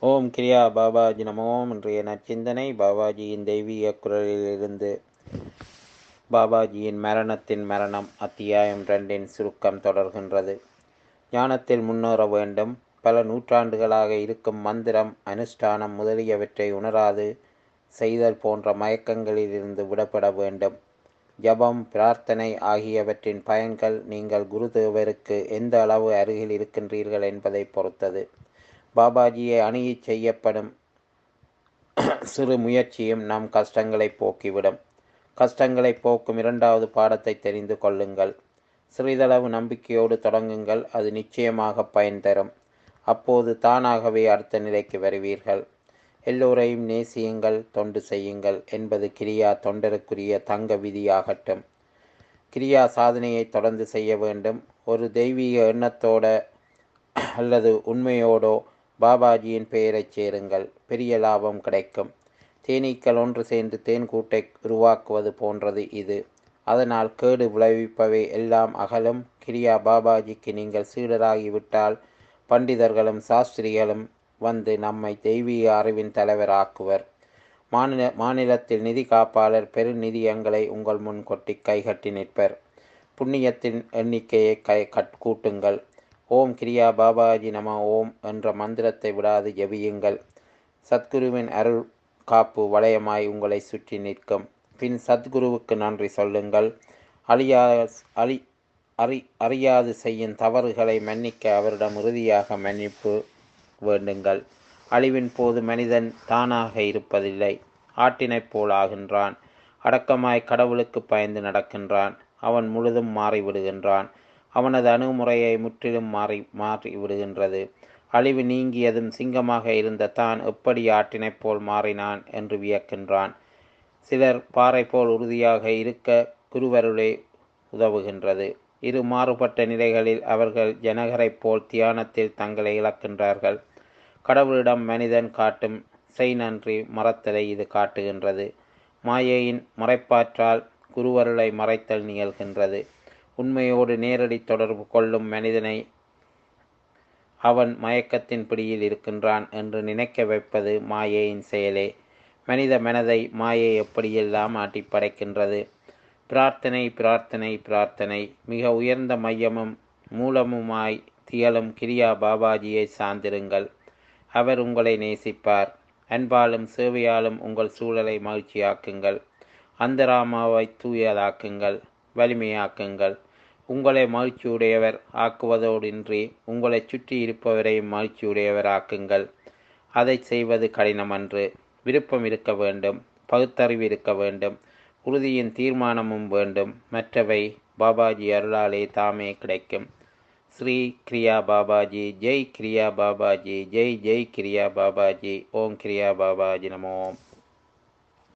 ஓம் கிரியா பாபாஜி நமோம் இன்றைய நற்சிந்தனை பாபாஜியின் தெய்வீக குரலிலிருந்து பாபாஜியின் மரணத்தின் மரணம் அத்தியாயம் ரெண்டின் சுருக்கம் தொடர்கின்றது ஞானத்தில் முன்னேற வேண்டும் பல நூற்றாண்டுகளாக இருக்கும் மந்திரம் அனுஷ்டானம் முதலியவற்றை உணராது செய்தல் போன்ற மயக்கங்களிலிருந்து விடப்பட வேண்டும் ஜபம் பிரார்த்தனை ஆகியவற்றின் பயன்கள் நீங்கள் குருதேவருக்கு எந்த அளவு அருகில் இருக்கின்றீர்கள் என்பதை பொறுத்தது பாபாஜியை அணுகி செய்யப்படும் சிறு முயற்சியும் நம் கஷ்டங்களை போக்கிவிடும் கஷ்டங்களை போக்கும் இரண்டாவது பாடத்தை தெரிந்து கொள்ளுங்கள் சிறிதளவு நம்பிக்கையோடு தொடங்குங்கள் அது நிச்சயமாக பயன் தரும் அப்போது தானாகவே அடுத்த நிலைக்கு வருவீர்கள் எல்லோரையும் நேசியுங்கள் தொண்டு செய்யுங்கள் என்பது கிரியா தொண்டருக்குரிய தங்க விதியாகட்டும் கிரியா சாதனையை தொடர்ந்து செய்ய வேண்டும் ஒரு தெய்வீக எண்ணத்தோட அல்லது உண்மையோடோ பாபாஜியின் பெயரைச் சேருங்கள் பெரிய லாபம் கிடைக்கும் தேனீக்கள் ஒன்று சேர்ந்து தேன் கூட்டை உருவாக்குவது போன்றது இது அதனால் கேடு விளைவிப்பவை எல்லாம் அகலும் கிரியா பாபாஜிக்கு நீங்கள் சீடராகிவிட்டால் பண்டிதர்களும் சாஸ்திரிகளும் வந்து நம்மை தெய்வீக அறிவின் தலைவர் ஆக்குவர் மாநில மாநிலத்தில் நிதி காப்பாளர் பெருநிதியங்களை உங்கள் முன் கொட்டி கைகட்டி நிற்பர் புண்ணியத்தின் எண்ணிக்கையை கை கட் கூட்டுங்கள் ஓம் கிரியா பாபாஜி நம ஓம் என்ற மந்திரத்தை விடாது ஜெபியுங்கள் சத்குருவின் அருள் காப்பு வளையமாய் உங்களை சுற்றி நிற்கும் பின் சத்குருவுக்கு நன்றி சொல்லுங்கள் அழியா அழி அறி அறியாது செய்யும் தவறுகளை மன்னிக்க அவரிடம் உறுதியாக மன்னிப்பு வேண்டுங்கள் அழிவின் போது மனிதன் தானாக இருப்பதில்லை ஆட்டினைப் போல் ஆகின்றான் அடக்கமாய் கடவுளுக்கு பயந்து நடக்கின்றான் அவன் முழுதும் மாறிவிடுகின்றான் அவனது அணுகுமுறையை முற்றிலும் மாறி மாறி விடுகின்றது அழிவு நீங்கியதும் சிங்கமாக இருந்த தான் எப்படி ஆட்டினைப் போல் மாறினான் என்று வியக்கின்றான் சிலர் பாறை போல் உறுதியாக இருக்க குருவருளே உதவுகின்றது இரு மாறுபட்ட நிலைகளில் அவர்கள் ஜனகரைப் போல் தியானத்தில் தங்களை இழக்கின்றார்கள் கடவுளிடம் மனிதன் காட்டும் செய் நன்றி மறத்தலை இது காட்டுகின்றது மாயையின் மறைப்பாற்றால் குருவருளை மறைத்தல் நிகழ்கின்றது உண்மையோடு நேரடி தொடர்பு கொள்ளும் மனிதனை அவன் மயக்கத்தின் பிடியில் இருக்கின்றான் என்று நினைக்க வைப்பது மாயையின் செயலே மனித மனதை மாயை எப்படியெல்லாம் ஆட்டி படைக்கின்றது பிரார்த்தனை பிரார்த்தனை பிரார்த்தனை மிக உயர்ந்த மையமும் மூலமுமாய் தியலும் கிரியா பாபாஜியை சார்ந்திருங்கள் அவர் உங்களை நேசிப்பார் அன்பாலும் சேவையாலும் உங்கள் சூழலை மகிழ்ச்சியாக்குங்கள் அந்தராமாவை தூயதாக்குங்கள் வலிமையாக்குங்கள் உங்களை மகிழ்ச்சியுடையவர் ஆக்குவதோடின்றி உங்களை சுற்றி இருப்பவரையும் மகிழ்ச்சியுடையவர் ஆக்குங்கள் அதை செய்வது கடினமன்று விருப்பம் இருக்க வேண்டும் பகுத்தறிவு இருக்க வேண்டும் உறுதியின் தீர்மானமும் வேண்டும் மற்றவை பாபாஜி அருளாலே தாமே கிடைக்கும் ஸ்ரீ கிரியா பாபாஜி ஜெய் கிரியா பாபாஜி ஜெய் ஜெய் கிரியா பாபாஜி ஓம் கிரியா பாபாஜி நமோம்